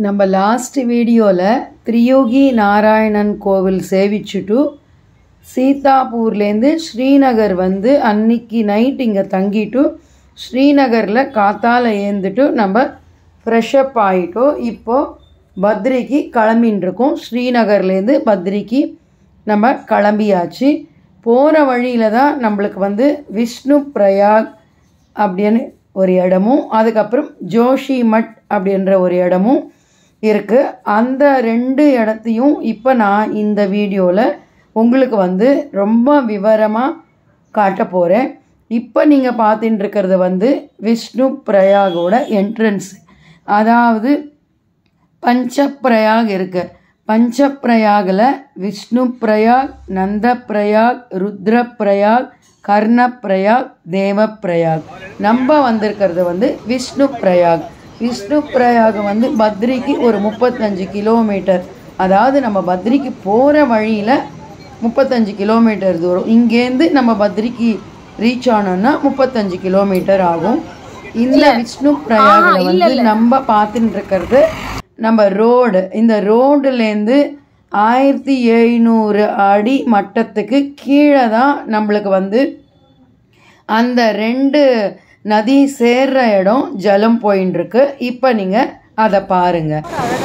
நம்ம லாஸ்ட் வீடியோவில் திரியோகி நாராயணன் கோவில் சேவிச்சுட்டு சீதாப்பூர்லேருந்து ஸ்ரீநகர் வந்து அன்னைக்கு நைட் இங்கே தங்கிட்டு ஸ்ரீநகரில் காத்தால ஏந்துட்டு நம்ம ஃப்ரெஷ்அப் ஆகிட்டோம் இப்போது பத்ரிக்கு கிளம்பின்னு இருக்கோம் ஸ்ரீநகர்லேருந்து பத்ரிக்கு நம்ம கிளம்பியாச்சு போகிற வழியில் தான் நம்மளுக்கு வந்து விஷ்ணு பிரயாக் அப்படின்னு ஒரு இடமும் அதுக்கப்புறம் ஜோஷி மட் அப்படின்ற ஒரு இடமும் இருக்குது அந்த ரெண்டு இடத்தையும் இப்போ நான் இந்த வீடியோவில் உங்களுக்கு வந்து ரொம்ப விவரமாக காட்ட போகிறேன் இப்போ நீங்கள் பார்த்துட்டு இருக்கிறது வந்து விஷ்ணு பிரயாகோட என்ட்ரன்ஸ் அதாவது பஞ்சப்பிரயாக் இருக்கு பஞ்சப்பிரயாகில் விஷ்ணு பிரயாக் நந்த பிரயாக் ருத்ர பிரயாக் கர்ண பிரயாக் தேவ பிரயாக் நம்ம வந்திருக்கிறது வந்து விஷ்ணு பிரயாக் விஷ்ணு பிரயாக் வந்து பத்ரிக்கு ஒரு முப்பத்தஞ்சு கிலோமீட்டர் அதாவது நம்ம பத்ரிக்கு போகிற வழியில் முப்பத்தஞ்சு கிலோமீட்டர் தூரம் இங்கேருந்து நம்ம பத்ரிக்கு ரீச் ஆனோம்னா முப்பத்தஞ்சு கிலோமீட்டர் ஆகும் இந்த விஷ்ணு பிரயாகில் வந்து நம்ம பார்த்துட்டு இருக்கிறது நம்ம ரோடு இந்த ரோடுலேருந்து ஆயிரத்தி எழுநூறு அடி மட்டத்துக்கு கீழே தான் நம்மளுக்கு வந்து அந்த ரெண்டு நதி சேர்ற இடம் ஜலம் போயின்னு இருக்கு இப்போ நீங்கள் அதை பாருங்க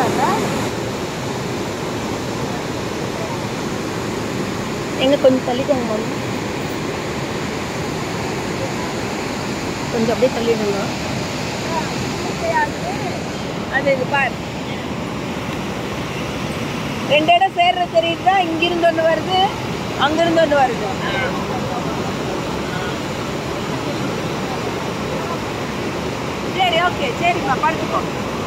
எங்க கொஞ்சம் தள்ளிக்கோங்க மாமி கொஞ்சம் அப்படியே தள்ளிடுங்க அது இது பாரு ரெண்டு இடம் சேர்ற தெரியுதா இங்கிருந்து ஒன்று வருது அங்கிருந்து ஒன்று வருது சரி ஓகே சரிம்மா படுத்துக்கோ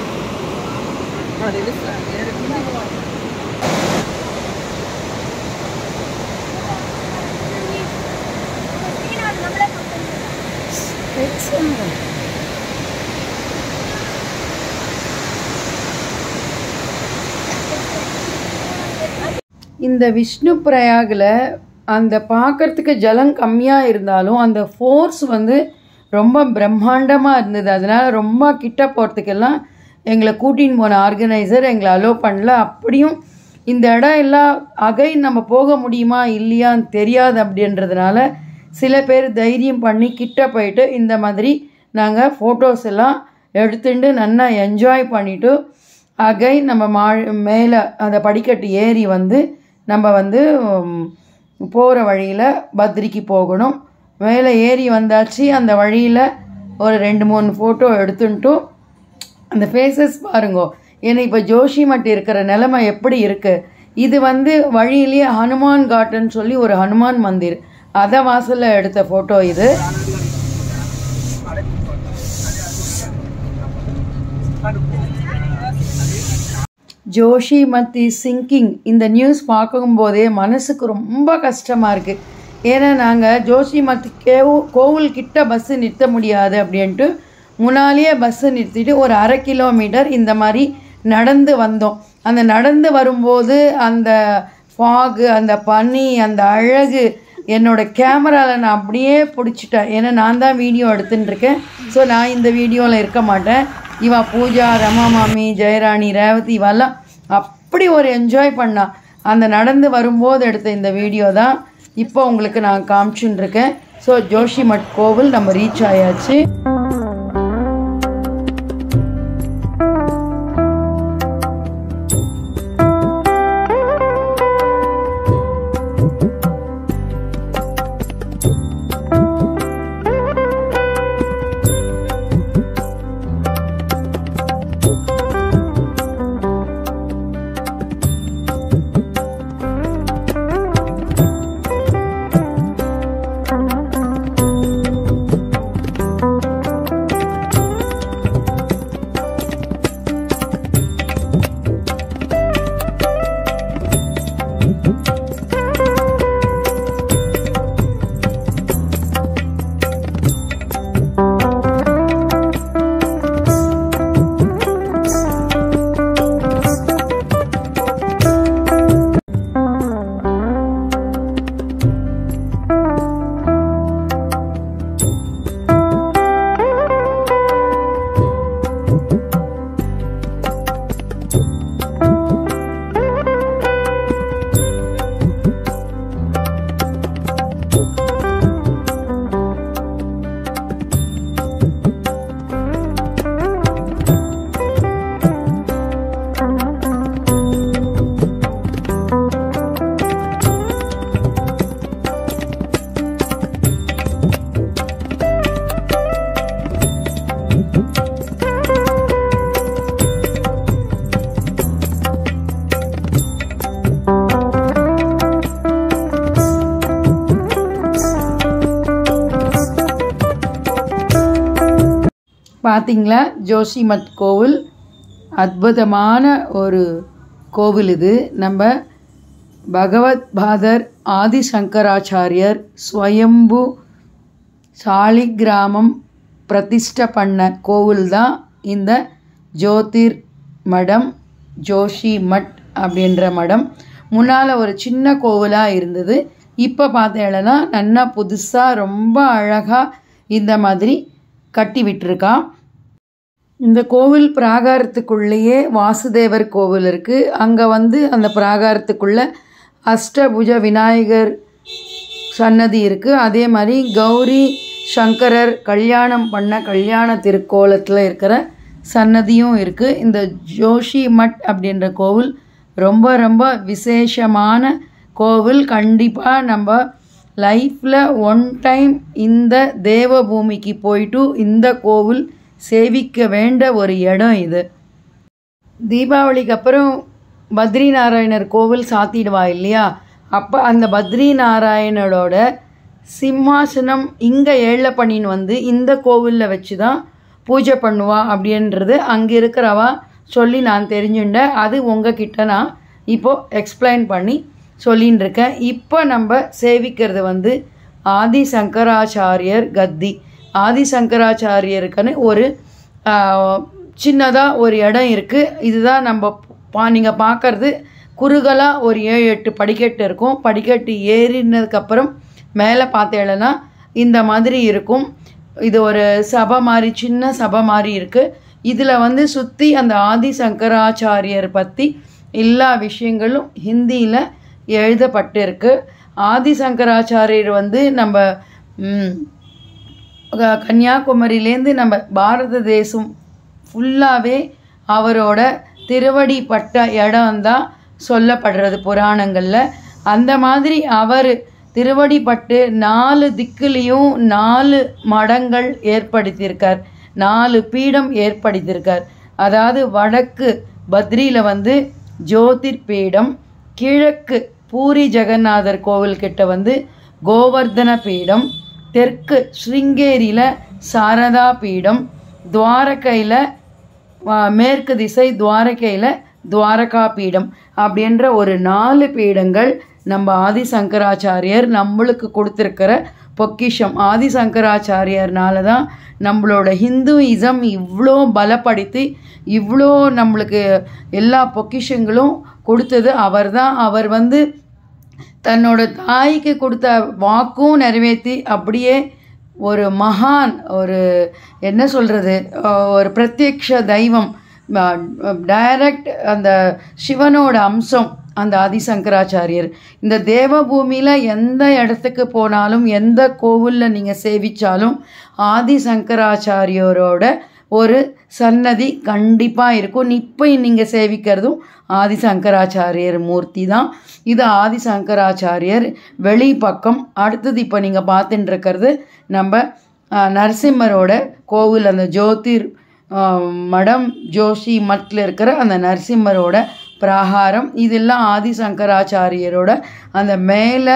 இந்த விஷ்ணு பிரயாகில் அந்த பார்க்கறதுக்கு ஜலம் கம்மியாக இருந்தாலும் அந்த ஃபோர்ஸ் வந்து ரொம்ப பிரம்மாண்டமாக இருந்தது அதனால் ரொம்ப கிட்ட போகிறதுக்கெல்லாம் எங்களை கூட்டின்னு போன ஆர்கனைசர் எங்களை அலோவ் பண்ணல அப்படியும் இந்த இடம் எல்லாம் அகை நம்ம போக முடியுமா இல்லையான்னு தெரியாது அப்படின்றதுனால சில பேர் தைரியம் பண்ணி கிட்ட போயிட்டு இந்த மாதிரி நாங்கள் ஃபோட்டோஸ் எல்லாம் எடுத்துட்டு நல்லா என்ஜாய் பண்ணிவிட்டு அகை நம்ம மா மேலே அந்த படிக்கட்டு ஏறி வந்து நம்ம வந்து போகிற வழியில் பத்ரிக்கு போகணும் மேலே ஏறி வந்தாச்சு அந்த வழியில் ஒரு ரெண்டு மூணு ஃபோட்டோ எடுத்துன்ட்டு அந்த ஃபேஸஸ் பாருங்கோ ஏன்னா இப்போ ஜோஷி மட்டு இருக்கிற நிலைமை எப்படி இருக்குது இது வந்து வழியிலேயே ஹனுமான் காட்டுன்னு சொல்லி ஒரு ஹனுமான் மந்திர் அதை வாசலில் எடுத்த ஃபோட்டோ இது ஜோஷி மத்தி சிங்கிங் இந்த நியூஸ் பார்க்கும்போதே மனசுக்கு ரொம்ப கஷ்டமாக இருக்குது ஏன்னா நாங்கள் ஜோஷி மத் கேவு கோவில் கிட்ட பஸ்ஸு நிறுத்த முடியாது அப்படின்ட்டு முன்னாலேயே பஸ்ஸு நிறுத்திட்டு ஒரு அரை கிலோமீட்டர் இந்த மாதிரி நடந்து வந்தோம் அந்த நடந்து வரும்போது அந்த ஃபாகு அந்த பனி அந்த அழகு என்னோட கேமராவில் நான் அப்படியே பிடிச்சிட்டேன் ஏன்னா நான் தான் வீடியோ எடுத்துன்னு இருக்கேன் ஸோ நான் இந்த வீடியோவில் இருக்க மாட்டேன் இவ பூஜா ரமா மாமி ஜெயராணி ரேவதி இவெல்லாம் அப்படி ஒரு என்ஜாய் பண்ணா அந்த நடந்து வரும்போது எடுத்த இந்த வீடியோ தான் இப்போ உங்களுக்கு நான் காமிச்சுன்னு இருக்கேன் ஸோ ஜோஷி மட் கோவில் நம்ம ரீச் ஆயாச்சு பார்த்தீங்களா ஜோஷிமட் கோவில் அற்புதமான ஒரு கோவில் இது நம்ம பகவத் பாதர் ஆதிசங்கராச்சாரியர் ஸ்வயம்பு சாலிகிராமம் பிரதிஷ்டை பண்ண கோவில் தான் இந்த ஜோதிர் மடம் ஜோஷி மட் அப்படின்ற மடம் முன்னால் ஒரு சின்ன கோவிலாக இருந்தது இப்போ பார்த்தேன்னா நல்லா புதுசாக ரொம்ப அழகாக இந்த மாதிரி கட்டி விட்டுருக்கான் இந்த கோவில் பிராகாரத்துக்குள்ளேயே வாசுதேவர் கோவில் இருக்குது அங்கே வந்து அந்த பிராகாரத்துக்குள்ளே அஷ்டபுஜ விநாயகர் சன்னதி இருக்குது அதே மாதிரி கௌரி சங்கரர் கல்யாணம் பண்ண கல்யாண திருக்கோலத்தில் இருக்கிற சன்னதியும் இருக்குது இந்த ஜோஷி மட் அப்படின்ற கோவில் ரொம்ப ரொம்ப விசேஷமான கோவில் கண்டிப்பாக நம்ம லைஃப்பில் ஒன் டைம் இந்த தேவபூமிக்கு போயிட்டு இந்த கோவில் சேவிக்க வேண்ட ஒரு இடம் இது தீபாவளிக்கு அப்புறம் பத்ரி நாராயணர் கோவில் சாத்திடுவா இல்லையா அப்போ அந்த பத்ரி நாராயணரோட சிம்மாசனம் இங்கே ஏழை பண்ணின்னு வந்து இந்த கோவிலில் வச்சு தான் பூஜை பண்ணுவா அப்படின்றது அங்கே இருக்கிறவா சொல்லி நான் தெரிஞ்சுட்டேன் அது உங்ககிட்ட நான் இப்போது எக்ஸ்பிளைன் பண்ணி சொல்லின்னு இருக்கேன் இப்போ நம்ம சேவிக்கிறது வந்து ஆதி சங்கராச்சாரியர் கத்தி ஆதி சங்கராச்சாரியருக்குன்னு ஒரு சின்னதாக ஒரு இடம் இருக்குது இதுதான் நம்ம பா நீங்கள் பார்க்கறது குறுகலாக ஒரு ஏழு எட்டு படிக்கட்டு இருக்கும் படிக்கட்டு ஏறினதுக்கப்புறம் மேலே பார்த்தேன்னா இந்த மாதிரி இருக்கும் இது ஒரு சபை மாதிரி சின்ன சபை மாதிரி இருக்குது இதில் வந்து சுற்றி அந்த ஆதி சங்கராச்சாரியர் பற்றி எல்லா விஷயங்களும் ஹிந்தியில் எழுதப்பட்டிருக்கு ஆதி சங்கராச்சாரியர் வந்து நம்ம ம், க- கன்னியாகுமரியிலேருந்து நம்ம பாரத தேசம் ஃபுல்லாகவே அவரோட திருவடி பட்ட இடம்தான் சொல்லப்படுறது புராணங்களில் அந்த மாதிரி அவர் திருவடி பட்டு நாலு திக்குலேயும் நாலு மடங்கள் ஏற்படுத்தியிருக்கார் நாலு பீடம் ஏற்படுத்தியிருக்கார் அதாவது வடக்கு பத்ரியில் வந்து ஜோதிர் பீடம் கிழக்கு பூரி ஜெகநாதர் கோவில் கிட்ட வந்து கோவர்தன பீடம் தெற்கு ஸ்ருங்கேரியில் சாரதா பீடம் துவாரகையில் மேற்கு திசை துவாரகையில் துவாரகா பீடம் அப்படின்ற ஒரு நாலு பீடங்கள் நம்ம ஆதிசங்கராச்சாரியர் நம்மளுக்கு கொடுத்துருக்கிற பொக்கிஷம் ஆதிசங்கராச்சாரியர்னால தான் நம்மளோட ஹிந்துயிசம் இவ்வளோ பலப்படுத்தி இவ்வளோ நம்மளுக்கு எல்லா பொக்கிஷங்களும் கொடுத்தது அவர் தான் அவர் வந்து தன்னோட தாய்க்கு கொடுத்த வாக்கும் நிறைவேற்றி அப்படியே ஒரு மகான் ஒரு என்ன சொல்கிறது ஒரு பிரத்யக்ஷ தெய்வம் டைரக்ட் அந்த சிவனோட அம்சம் அந்த ஆதிசங்கராச்சாரியர் இந்த தேவபூமியில் எந்த இடத்துக்கு போனாலும் எந்த கோவிலில் நீங்கள் சேவிச்சாலும் ஆதிசங்கராச்சாரியரோட ஒரு சன்னதி கண்டிப்பாக இருக்கும் இப்போ நீங்கள் சேவிக்கிறதும் ஆதிசங்கராச்சாரியர் மூர்த்தி தான் இது ஆதிசங்கராச்சாரியர் வெளி பக்கம் அடுத்தது இப்போ நீங்கள் பார்த்துட்டு இருக்கிறது நம்ம அஹ், நரசிம்மரோட கோவில் அந்த ஜோதிர் அஹ், மடம் ஜோஷி மட்டில் இருக்கிற அந்த நரசிம்மரோட பிராகாரம் இதெல்லாம் ஆதிசங்கராச்சாரியரோட அந்த மேலே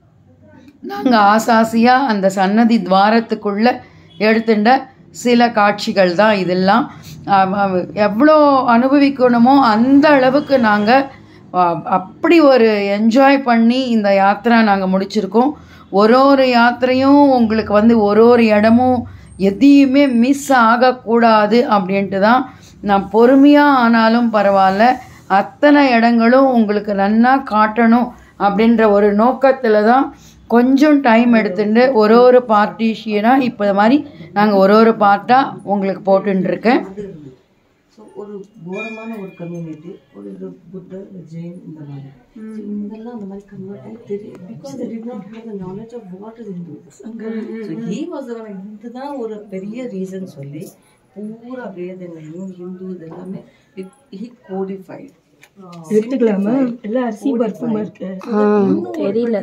நாங்கள் ஆசாசியாக அந்த சன்னதி துவாரத்துக்குள்ளே எடுத்துட்ட சில காட்சிகள் தான் இதெல்லாம் ஆம், ஆம், எவ்வளோ அனுபவிக்கணுமோ அந்த அளவுக்கு நாங்கள் அப்படி ஒரு என்ஜாய் பண்ணி இந்த யாத்திரை நாங்கள் முடிச்சிருக்கோம் ஒரு ஒரு யாத்திரையும் உங்களுக்கு வந்து ஒரு ஒரு இடமும் எதையுமே மிஸ் ஆகக்கூடாது அப்படின்ட்டு தான் நான் பொறுமையாக ஆனாலும் பரவாயில்ல அத்தனை இடங்களும் உங்களுக்கு நன்னா காட்டணும் அப்படின்ற ஒரு நோக்கத்தில் தான் கொஞ்சம் டைம் எடுத்துட்டு ஒரு ஒரு பார்ட்டிஷியனாக இப்போ மாதிரி நாங்கள் ஒரு ஒரு பார்ட்டாக உங்களுக்கு போட்டுருக்கேன் ஸோ ஒரு கோரமான ஒரு கம்யூனிட்டி ஒரு இது புத்தர் ஜெயின் இந்த மாதிரி So, இவங்கெல்லாம் அந்த மாதிரி கன்வெர்ட் ஆகி தெரியும் because they did not have the knowledge of what is Hinduism. So he was the one இதுதான் ஒரு பெரிய ரீசன் சொல்லி பூரா வேதனையும் ஹிந்து இது எல்லாமே he codified எடுத்துக்கலாமா எல்லாம் அரிசி பருப்புமா இருக்கு தெரியல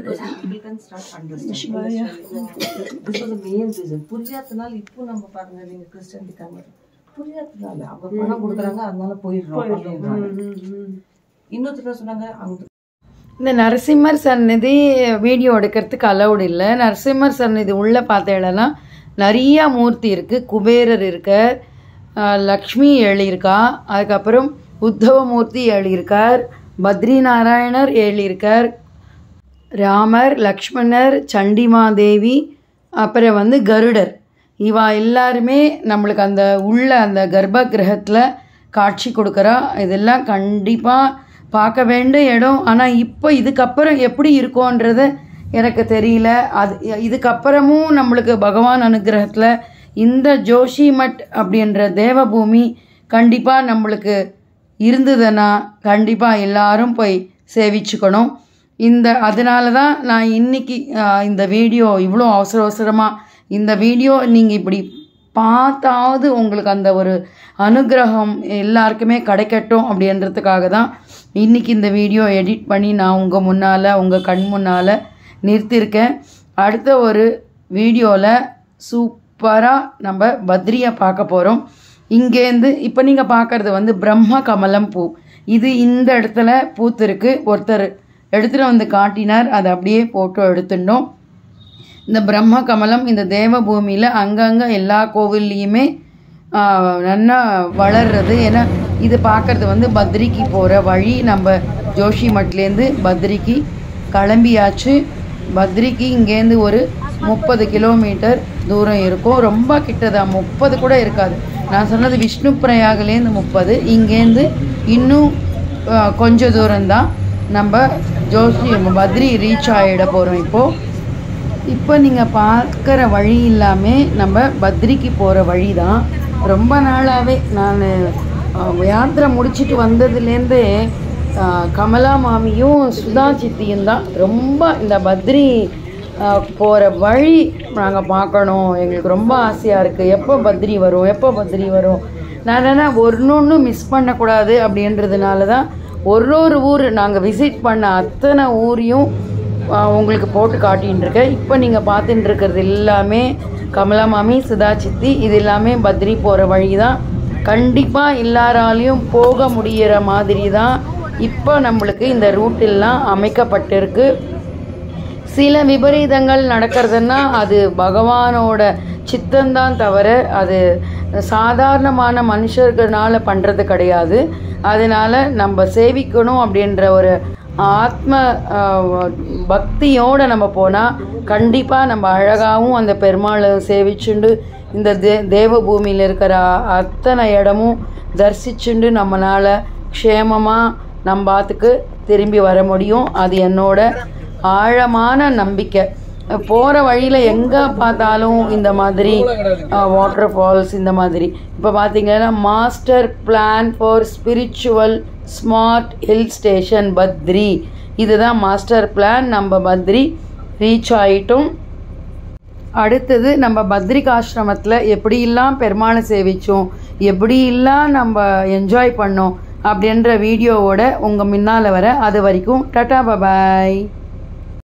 புரியாதனால இப்போ நம்ம பாருங்க நீங்க கிறிஸ்டியன் கன்வெர்ட் புரியாதனால அவங்க பணம் கொடுக்குறாங்க அதனால போயிடுறோம் அப்படின்றாங்க இன்னொருத்தர் சொன்னாங்க அவங்க இந்த நரசிம்மர் சந்நிதி வீடியோ எடுக்கிறதுக்கு அலௌடு இல்லை நரசிம்மர் சந்நிதி உள்ளே பார்த்தேன்னா நிறைய மூர்த்தி இருக்குது குபேரர் இருக்கார் ஆஹ், லக்ஷ்மி எழுதியிருக்கா அதுக்கப்புறம் உத்தவமூர்த்தி எழுதியிருக்கார் பத்ரி நாராயணர் எழுதியிருக்கார் ராமர் லக்ஷ்மணர் சண்டிமாதேவி அப்புறம் வந்து கருடர் இவா எல்லாருமே நம்மளுக்கு அந்த உள்ள அந்த கர்ப்ப கிரகத்தில் காட்சி கொடுக்குறா இதெல்லாம் கண்டிப்பாக பார்க்க வேண்டிய இடம் ஆனால் இப்போ இதுக்கப்புறம் எப்படி இருக்கோன்றது எனக்கு தெரியல அது இதுக்கப்புறமும் நம்மளுக்கு பகவான் அனுகிரகத்தில் இந்த ஜோஷி மட் அப்படின்ற தேவபூமி கண்டிப்பாக நம்மளுக்கு இருந்ததுன்னா கண்டிப்பாக எல்லாரும் போய் சேவிச்சுக்கணும் இந்த அதனால தான் நான் இன்னைக்கு ஆஹ், இந்த வீடியோ இவ்வளோ அவசர அவசரமாக இந்த வீடியோ நீங்கள் இப்படி பார்த்தாவது உங்களுக்கு அந்த ஒரு அனுகிரகம் எல்லாருக்குமே கிடைக்கட்டும் அப்படின்றதுக்காக தான் இன்னைக்கு இந்த வீடியோ எடிட் பண்ணி நான் உங்கள் முன்னால் உங்கள் கண் முன்னால் நிறுத்தியிருக்கேன் அடுத்த ஒரு வீடியோவில் சூப்பராக நம்ம பத்ரியை பார்க்க போகிறோம் இங்கேருந்து இப்போ நீங்கள் பார்க்குறது வந்து பிரம்ம கமலம் பூ இது இந்த இடத்துல பூத்திருக்கு ஒருத்தர் எடுத்துகிட்டு வந்து காட்டினார் அதை அப்படியே ஃபோட்டோ எடுத்துட்டோம் இந்த பிரம்ம கமலம் இந்த தேவ பூமியில் அங்கங்கே எல்லா கோவில்லையுமே ஆஹ், நல்லா வளர்றது ஏன்னா இது பார்க்கறது வந்து பத்ரிக்கு போகிற வழி நம்ம ஜோஷி மட்லேருந்து பத்ரிக்கு கிளம்பியாச்சு பத்ரிக்கு இங்கேருந்து ஒரு முப்பது கிலோமீட்டர் தூரம் இருக்கும் ரொம்ப கிட்டதான் முப்பது கூட இருக்காது நான் சொன்னது விஷ்ணு பிரயாகலேருந்து முப்பது இங்கேருந்து இன்னும் ஆஹ், கொஞ்ச தூரம்தான் நம்ம ஜோஷி பத்ரி ரீச் ஆகிட போகிறோம் இப்போது இப்போ நீங்கள் பார்க்குற வழி எல்லாமே நம்ம பத்ரிக்கு போகிற வழி தான் ரொம்ப நாளாகவே நான் யாத்திரை முடிச்சிட்டு வந்ததுலேருந்தே ஆஹ், கமலா மாமியும் சுதா சித்தியும் தான் ரொம்ப இந்த பத்ரி போகிற வழி நாங்கள் பார்க்கணும் எங்களுக்கு ரொம்ப ஆசையாக இருக்குது எப்போ பத்ரி வரும் எப்போ பத்ரி வரும் நான் என்ன ஒன்று மிஸ் பண்ணக்கூடாது அப்படின்றதுனால தான் ஒரு ஒரு ஊர் நாங்கள் விசிட் பண்ண அத்தனை ஊரையும் ஆஹ் உங்களுக்கு போட்டு காட்டின்னு இருக்கேன் இப்போ நீங்கள் பார்த்துட்டு இருக்கிறது எல்லாமே கமலா மாமி சுதா சித்தி இது எல்லாமே பத்ரி போகிற வழி தான் கண்டிப்பாக எல்லாராலையும் போக முடியிற மாதிரி தான் இப்போ நம்மளுக்கு இந்த ரூட் எல்லாம் அமைக்கப்பட்டிருக்கு சில விபரீதங்கள் நடக்கிறதுன்னா அது பகவானோட சித்தம்தான் தவிர அது சாதாரணமான மனுஷர்களால் பண்ணுறது கிடையாது அதனால நம்ம சேவிக்கணும் அப்படின்ற ஒரு ஆத்ம ஆஹ், பக்தியோட நம்ம போனால் கண்டிப்பாக நம்ம அழகாகவும் அந்த பெருமாளை சேவிச்சுண்டு இந்த தே தேவ பூமியில் இருக்கிற அத்தனை இடமும் தரிசிச்சுண்டு நம்மளால் க்ஷேமமாக நம்ம பாத்துக்கு திரும்பி வர முடியும் அது என்னோட ஆழமான நம்பிக்கை போகிற வழியில் எங்கே பார்த்தாலும் இந்த மாதிரி வாட்டர் ஃபால்ஸ் இந்த மாதிரி இப்போ பார்த்தீங்கன்னா master plan for spiritual smart hill station Badri இதுதான் மாஸ்டர் பிளான் நம்ம பத்ரி ரீச் ஆயிட்டோம் அடுத்தது நம்ம பத்ரிகாசிரமத்தில் எப்படியெல்லாம் பெருமாளை சேவிச்சோம் எப்படியெல்லாம் நம்ம என்ஜாய் பண்ணோம் அப்படின்ற வீடியோவோட உங்கள் முன்னால் வர அது வரைக்கும் டாட்டா பபாய்